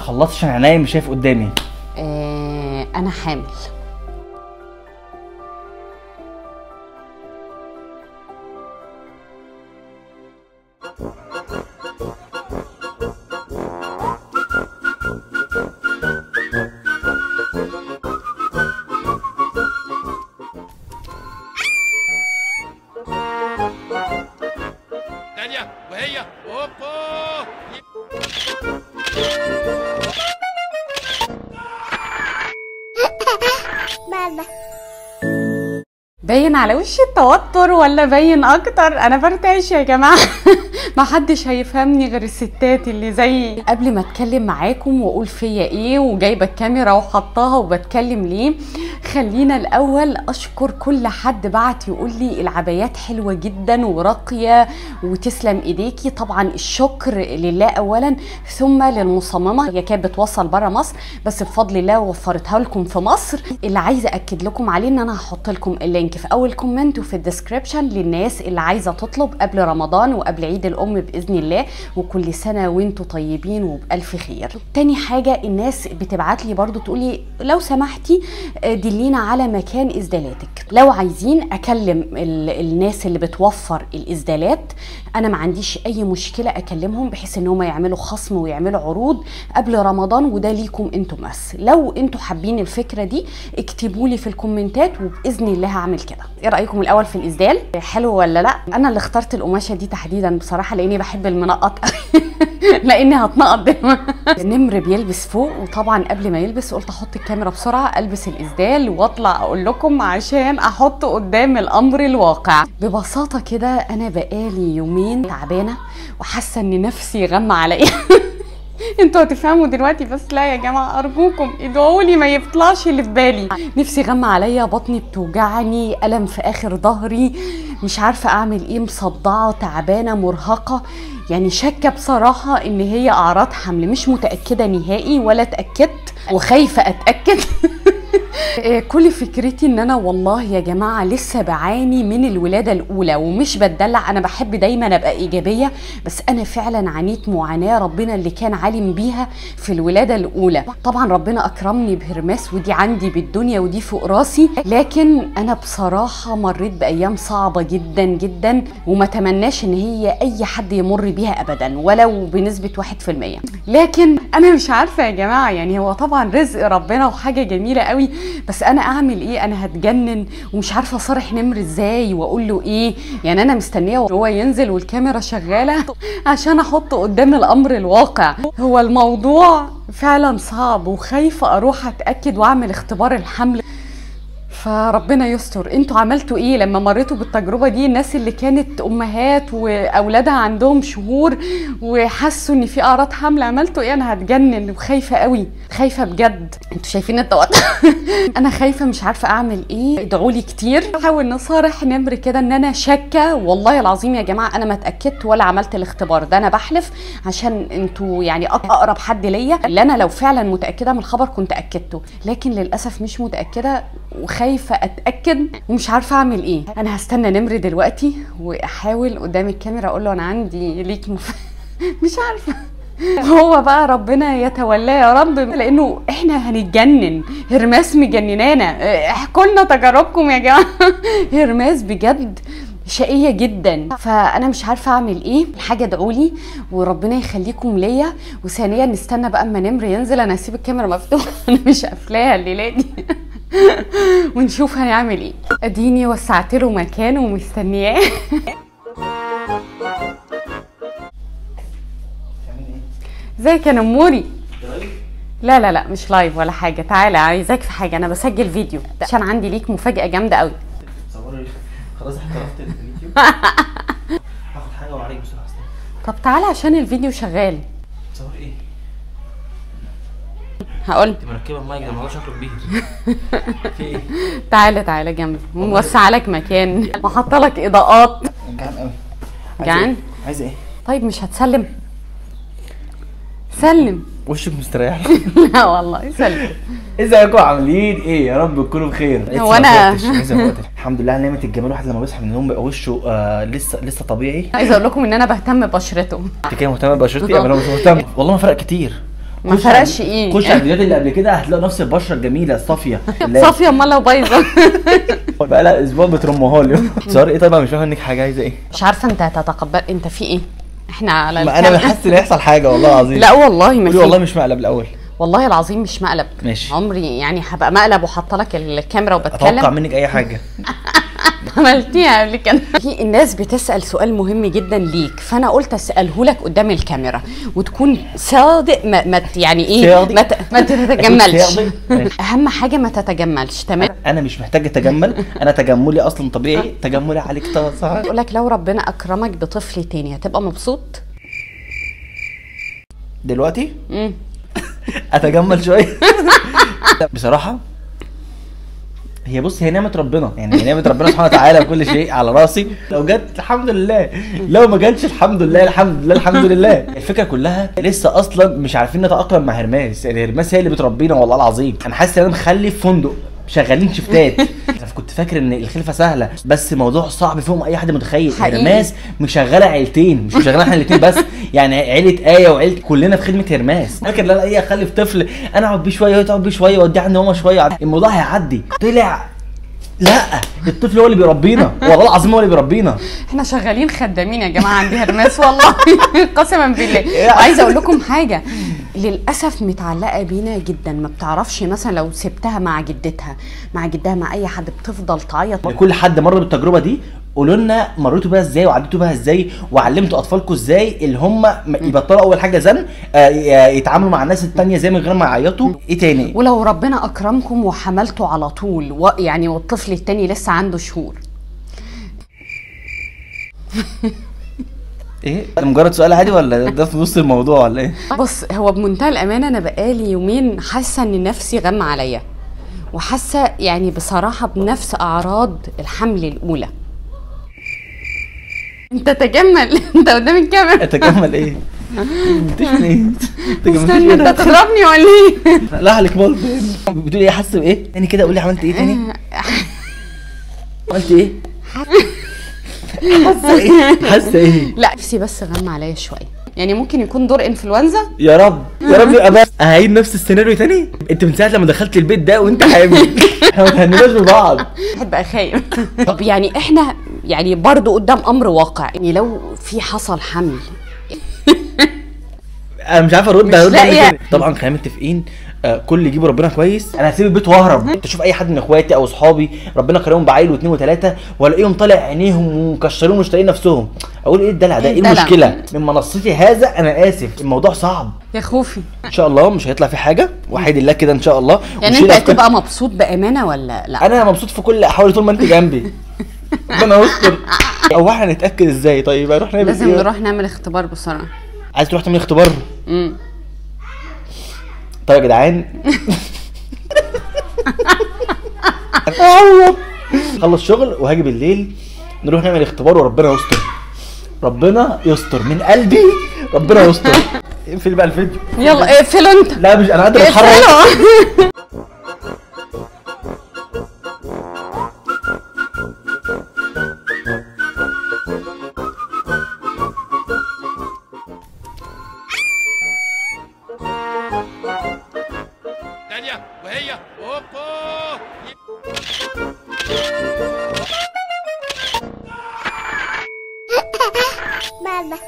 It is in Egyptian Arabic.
خلصت عشان عينيا مش شايف قدامي آه انا حامل ثانية وهي اوبا باين على وشي التوتر ولا باين اكتر انا برتعش يا جماعه ما حدش هيفهمني غير الستات اللي زيي قبل ما اتكلم معاكم واقول فيا ايه وجايبه الكاميرا وحطاها وبتكلم ليه خلينا الاول اشكر كل حد بعت يقول لي العبايات حلوه جدا وراقيه وتسلم ايديكي طبعا الشكر لله اولا ثم للمصممه هي كانت بتوصل بره مصر بس بفضل الله وفرتها لكم في مصر اللي عايزه اكد لكم عليه ان انا هحط لكم اللينك في اول كومنت وفي الديسكربشن للناس اللي عايزه تطلب قبل رمضان وقبل عيد الام باذن الله وكل سنه وانتم طيبين وبالف خير تاني حاجه الناس بتبعت لي برضو تقولي لو سمحتي آه، دلينا على مكان اسدالاتك لو عايزين اكلم ال- الناس اللي بتوفر الاسدالات انا ما عنديش اي مشكله اكلمهم بحيث ان هم يعملوا خصم ويعملوا عروض قبل رمضان وده ليكم انتم بس لو انتم حابين الفكره دي اكتبوا لي في الكومنتات وباذن الله هعمل كده ايه رايكم الاول في الاسدال حلو ولا لا انا اللي اخترت القماشه دي تحديدا بصراحه لاني بحب المنقط قوي لاني هتنقط دلوقتي النمر بيلبس فوق وطبعا قبل ما يلبس قلت احط الكاميرا بسرعه البس الاسدال واطلع اقول لكم عشان احط قدام الامر الواقع ببساطه كده انا بقالي يومين تعبانه وحاسه ان نفسي غمى عليا انتوا هتفهموا دلوقتي بس لا يا جماعه ارجوكم ادعوا لي ما يطلعش اللي في بالي نفسي غمى عليا بطني بتوجعني الم في اخر ظهري مش عارفه اعمل ايه مصدعه تعبانه مرهقه يعني شاكه بصراحه ان هي اعراض حمل مش متاكده نهائي ولا اتاكدت وخايفه اتاكد إيه، كل فكرتي ان انا والله يا جماعه لسه بعاني من الولاده الاولى ومش بتدلع انا بحب دايما ابقى ايجابيه بس انا فعلا عانيت معاناه ربنا اللي كان عالم بيها في الولاده الاولى طبعا ربنا اكرمني بهرماس ودي عندي بالدنيا ودي فوق راسي لكن انا بصراحه مريت بايام صعبه جدا جدا وما تمناش ان هي اي حد يمر بيها ابدا ولو بنسبه 1% لكن انا مش عارفه يا جماعه يعني هو طبعا رزق ربنا وحاجه جميله قوي بس انا اعمل ايه انا هتجنن ومش عارفه اصارح نمر ازاي واقول له ايه يعني انا مستنيه وهو ينزل والكاميرا شغاله عشان احط قدام الامر الواقع هو الموضوع فعلا صعب وخايفه اروح اتاكد واعمل اختبار الحمل فربنا يستر انتوا عملتوا ايه لما مريتوا بالتجربه دي الناس اللي كانت امهات واولادها عندهم شهور وحسوا ان في اعراض حمل عملتوا ايه انا هتجنن وخايفه قوي خايفه بجد انتوا شايفين التوتر انا خايفه مش عارفه اعمل ايه ادعوا لي كتير حاول نصارح نمر كده ان انا شاكه والله العظيم يا جماعه انا ما اتاكدت ولا عملت الاختبار ده انا بحلف عشان انتوا يعني أق- اقرب حد ليا اللي انا لو فعلا متاكده من الخبر كنت اكدته لكن للاسف مش متاكده وخايفه اتاكد ومش عارفه اعمل ايه انا هستنى نمر دلوقتي واحاول قدام الكاميرا اقول له انا عندي ليك مف... مش عارفه هو بقى ربنا يتولاه يا رب لانه احنا هنتجنن هرماس مجننانا اه، احكوا لنا تجاربكم يا جماعه هرماس بجد شقية جدا فأنا مش عارفة أعمل إيه الحاجة ادعولي وربنا يخليكم ليا وثانيا نستنى بقى أما نمر ينزل أنا هسيب الكاميرا مفتوحة أنا مش قافلاها الليلة دي ونشوف هنعمل إيه أديني وسعت له مكان ومستنياه ازيك يا نموري لا لا لا مش لايف ولا حاجه تعالى عايزاك في حاجه انا بسجل فيديو عشان عندي ليك مفاجاه جامده قوي صوري خلاص احترفت الفيديو هاخد حاجه وعليك بسرعه استنى طب تعالى عشان الفيديو شغال تصور ايه؟ هقول انت مركبه المايك ده الموضوع شكله كبير في ايه؟ تعالى تعالى جنبي موسعه لك مكان وحاطه لك اضاءات جعان قوي جعان؟ عايزه ايه؟ طيب مش هتسلم سلم وشك مستريح لا والله سلم ازيكم عاملين ايه يا رب تكونوا بخير هو أنا- لسه ما فوقتش، لسه ما فوقتش. الحمد لله على نعمه الجمال الواحد لما بيصحى من النوم بيبقى وشه آه لسه لسه طبيعي عايزه اقول لكم ان انا بهتم ببشرته انت كده مهتمه ببشرتي انا مش مهتم والله ما فرق كتير ما خش فرقش على- ايه خش على الفيديوهات اللي قبل كده هتلاقوا نفس البشره الجميله الصافيه اللي- صافيه امال لو بايظه بقى لها اسبوع بترموها لي صار ايه طيب أنا مش فاهم انك حاجه عايزه ايه مش عارفه انت هتتقبل انت في ايه احنا على ما انا الكام- بحس ان هيحصل حاجه والله العظيم لا والله ما قولي في والله مش مقلب الاول والله العظيم مش مقلب ماشي. عمري يعني هبقى مقلب وحاطه لك الكاميرا اتوقع وبتكلم منك اي حاجه عملتيها قبل كده في الناس بتسال سؤال مهم جدا ليك فانا قلت اساله لك قدام الكاميرا وتكون صادق ما, ما ت- يعني ايه صادق. ما, ت- ما تتجملش صادق. ماشي. اهم حاجه ما تتجملش تمام انا مش محتاج اتجمل انا تجملي اصلا طبيعي تجملي عليك صح اقول لك لو ربنا اكرمك بطفل تاني هتبقى مبسوط دلوقتي امم اتجمل شويه لا، بصراحه هي بص هي نعمه ربنا يعني هي نعمه ربنا سبحانه وتعالى وكل شيء على راسي لو جت الحمد لله لو ما جاتش الحمد لله الحمد لله الحمد لله الفكره كلها لسه اصلا مش عارفين نتاقلم مع هرماس يعني هرماس هي اللي بتربينا والله العظيم انا حاسس ان انا مخلف فندق شغالين شفتات انا كنت فاكر ان الخلفه سهله بس موضوع صعب فيهم اي حد متخيل حقيقي. هرماس مشغله عيلتين مش مشغله احنا الاثنين بس يعني عيله ايه وعيله كلنا في خدمه هرماس فاكر لا لا ايه اخلف طفل انا اقعد بيه شويه وهي تقعد بيه شويه واديه عند ماما شويه الموضوع هيعدي طلع لا الطفل هو اللي بيربينا والله العظيم هو اللي بيربينا احنا شغالين خدامين يا جماعه عندي هرماس والله قسما بالله وعايزه اقول لكم حاجه للاسف متعلقه بينا جدا ما بتعرفش مثلا لو سبتها مع جدتها مع جدها مع اي حد بتفضل تعيط كل حد مر بالتجربه دي قولوا لنا مريتوا بيها ازاي وعديتوا بيها ازاي وعلمتوا اطفالكم ازاي اللي هم م- يبطلوا اول حاجه زن آه، ي- يتعاملوا مع الناس التانية زي من غير ما يعيطوا ايه تاني ولو ربنا اكرمكم وحملتوا على طول و... يعني والطفل التاني لسه عنده شهور ايه ده مجرد سؤال عادي ولا ده في نص الموضوع ولا ايه بص هو بمنتهى الامانه انا بقالي يومين حاسه ان نفسي غم عليا وحاسه يعني بصراحه بنفس اعراض الحمل الاولى انت تجمل انت قدام الكاميرا اتجمل ايه تجمل ايه تجمل استنى انت ايه تضربني ولا ايه لا عليك برضه بتقولي ايه حاسه بايه تاني كده قولي عملت ايه تاني عملت ايه حاسه ايه حاسه ايه لا نفسي بس غم عليا شويه يعني ممكن يكون دور انفلونزا يا رب يا رب يبقى بس هعيد نفس السيناريو تاني انت من ساعه لما دخلت البيت ده وانت حامل احنا ما تهنيناش ببعض واحد بقى خايف طب يعني احنا يعني برضو قدام امر واقع يعني لو في حصل حمل انا مش عارف ارد مش هرد لاقية. عليك. طبعا خلينا متفقين آه، كل اللي يجيبوا ربنا كويس انا هسيب البيت واهرب تشوف اي حد من اخواتي او اصحابي ربنا كرمهم بعيل واثنين وثلاثه والاقيهم طالع عينيهم ومكشرين ومش طايقين نفسهم اقول ايه الدلع ده إيه ايه الدلع؟ المشكله من منصتي هذا انا اسف الموضوع صعب يا خوفي ان شاء الله مش هيطلع في حاجه وحيد الله كده ان شاء الله يعني وشيل انت أفكار- هتبقى مبسوط بامانه ولا لا انا مبسوط في كل احوالي طول ما انت جنبي ربنا يستر هو احنا نتاكد ازاي طيب هنروح نعمل لازم إيه؟ نروح نعمل اختبار بسرعه عايز تروح تعمل اختبار امم طيب يا جدعان خلص شغل وهاجي بالليل نروح نعمل اختبار وربنا يستر ربنا يستر من قلبي ربنا يستر اقفل بقى الفيديو يلا اقفله انت لا مش انا قادر اتحرك اقفله ثانية وهي اوبا Baba.